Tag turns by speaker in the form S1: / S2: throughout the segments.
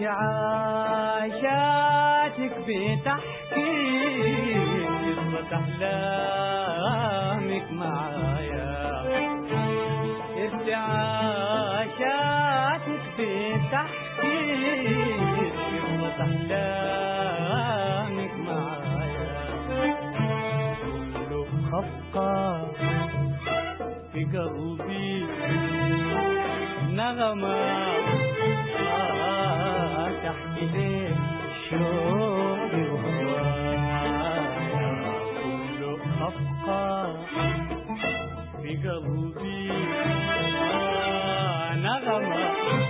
S1: ارتعاشاتك بتحكي قصة أحلامك معايا ارتعاشاتك بتحكي قصة أحلامك معايا كله خفقة في قلبي نغمة آه تحكي ليه شوقي وهوايا كله خفقة في قلبي آه نغمة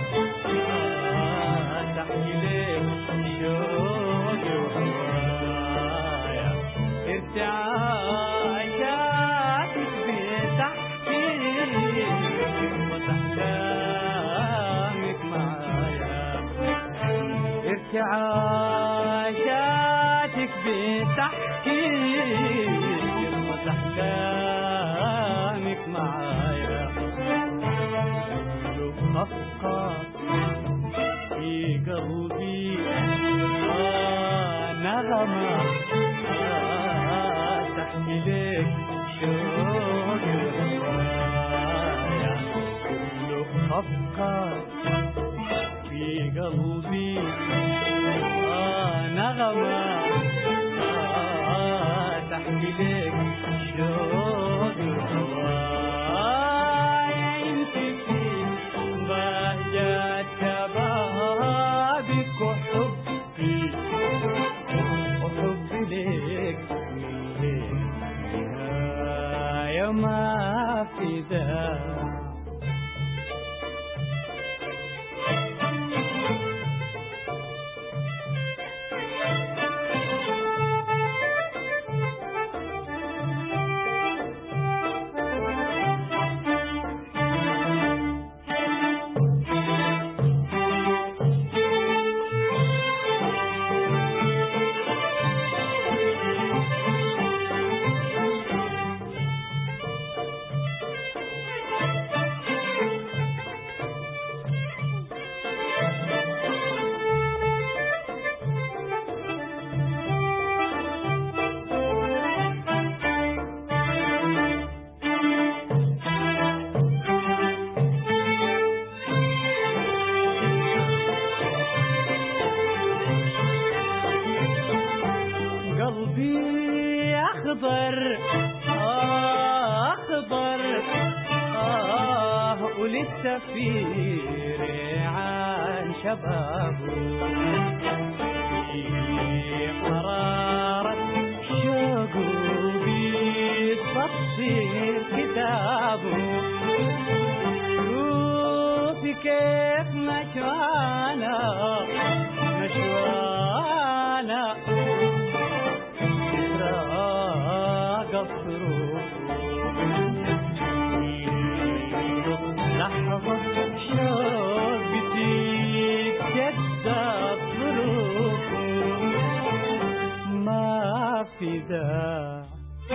S1: آه تحكي ليه شوقي وهوايا ارتعاشاتك بتحكي قصة أحلامك معايا ارتعاشاتك بتحكي قصة أحلامك معايا كله خفقة في قلبي آه نغمة آه تحكي لك شوقي وهوايا كله خفقة في قلبي آه نغمة آه تحكي لك شوقي وهوايا انت في بهجة شبابك وحبي وحبي لك يا ما في ذا قلبي أخضر آه أخضر آه ولسه في ريعان شبابه في حرارة شوقه بيتصفي كتابه شوفي كيف نشوانا نشوانا راق الظروف لحظة شوق بديك جذب ظروف ما في ذا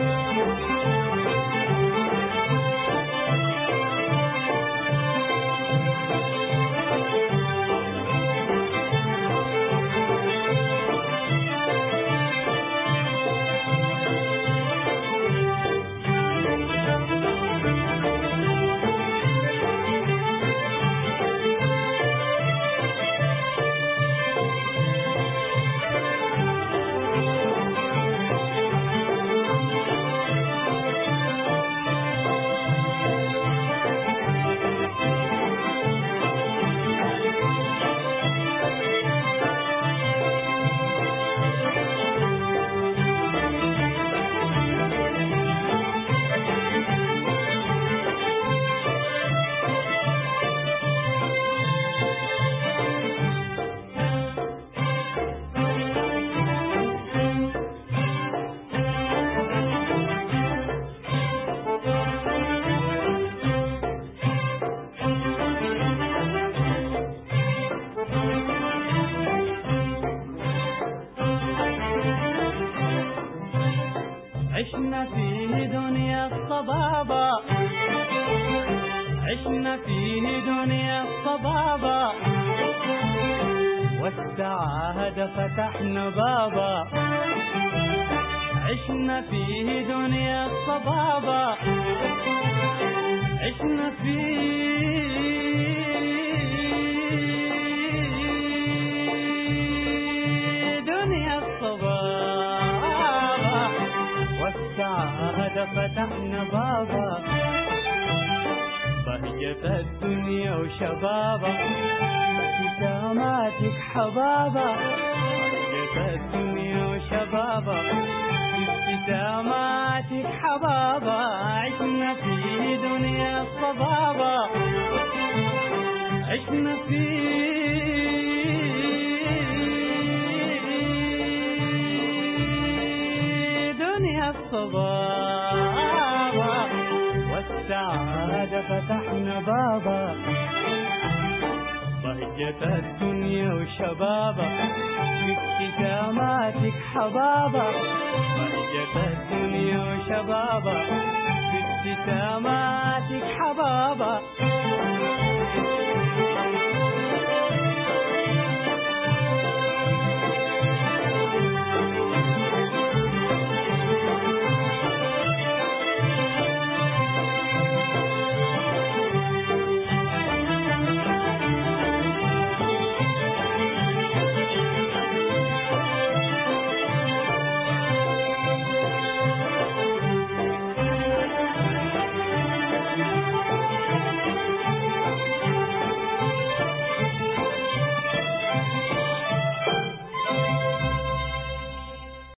S1: عشنا في دنيا الصبابة عشنا في دنيا الصبابة والسعادة فتحنا بابا عشنا في دنيا الصبابة عشنا في دنيا الصبابة والسعادة فتحنا بابا بهجة الدنيا وشبابة ابتساماتك حبابة بهجة الدنيا وشبابة ابتساماتك حبابة عشنا في دنيا الصبابة عشنا في دنيا الصبابة والسعادة فتحنا بابا بهجة الدنيا وشبابة بابتساماتك حبابة بهجة الدنيا وشبابة بابتساماتك حبابة